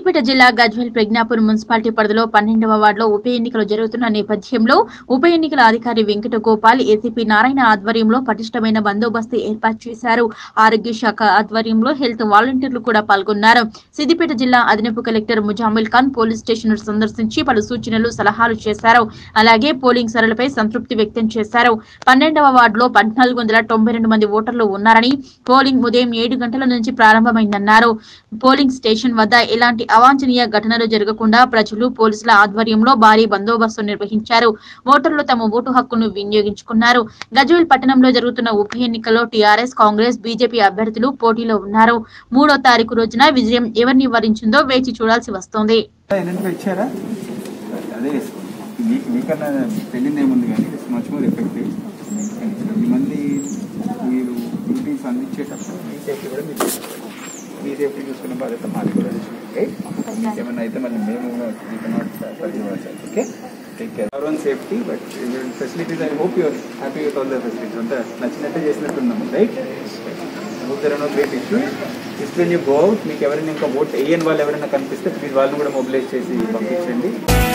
సిద్దిపేట జిల్లా గజ్వేల్ ప్రజ్ఞాపూర్ మున్సిపాలిటీ పరిధిలో పన్నెండవ వార్డులో ఉప ఎన్నికలు జరుగుతున్న నేపథ్యంలో ఉప ఎన్నికల అధికారి వెంకట గోపాల్ ఏసీపీ నారాయణ ఆధ్వర్యంలో పటిష్టమైన బందోబస్తు ఏర్పాటు చేశారు ఆరోగ్య శాఖ ఆధ్వర్యంలో హెల్త్ వాలంటీర్లు కూడా పాల్గొన్నారు సిద్దిపేట జిల్లా అదనపు collector Muzammil Khan police station సందర్శించి పలు సూచనలు సలహాలు చేశారు అలాగే పోలింగ్ సరళిపై సంతృప్తి వ్యక్తం చేశారు పన్నెండవ వార్డులో పద్నాలుగు వందల తొంభై రెండు మంది ఓటర్లు ఉన్నారని పోలింగ్ ఉదయం ఏడు గంటల నుంచి ప్రారంభమైందన్నారు పోలింగ్ స్టేషన్ వద్ద ఎలాంటి అవాంఛనీయ ఘటనలు జరగకుండా ప్రజలు పోలీసుల ఆధ్వర్యంలో భారీ బందోబస్తు నిర్వహించారు ఓటర్లు తమ ఓటు హక్కును వినియోగించుకున్నారు గజ్వేల్ పట్టణంలో జరుగుతున్న ఉప ఎన్నికల్లో టీఆర్ఎస్ కాంగ్రెస్ బీజేపీ అభ్యర్థులు పోటీలో ఉన్నారు మూడో తారీఖు రోజున విజయం ఎవరిని వరించిందో వేచి చూడాల్సి వస్తోంది ఐడెంటిఫై ఇచ్చారా అదే వేసుకోండి మీకు మీకన్నా తెలియదు ఏముంది కానీ ఇట్స్ మచ్ మోర్ ఎఫెక్టివ్ మళ్ళీ మీరు డ్యూటీస్ అందించేటప్పుడు మీ సేఫ్టీ కూడా మీరు చూసుకోవాలి. మీ సేఫ్టీ చూసుకునే బాధ్యత మాది కూడా రైట్ ఏమైనా అయితే మళ్ళీ మేము okay take care our own safety but facilities I hope you're happy with all the facilities అంతా నచ్చినట్టే చేసినట్టున్నాము right hope there no great issue is when you go out మీకు ఎవరైనా ఇంకా ఓట్ వేయని వాళ్ళు ఎవరైనా కనిపిస్తే ప్లీజ్ వాళ్ళని కూడా మొబిలైజ్ చేసి పంపించండి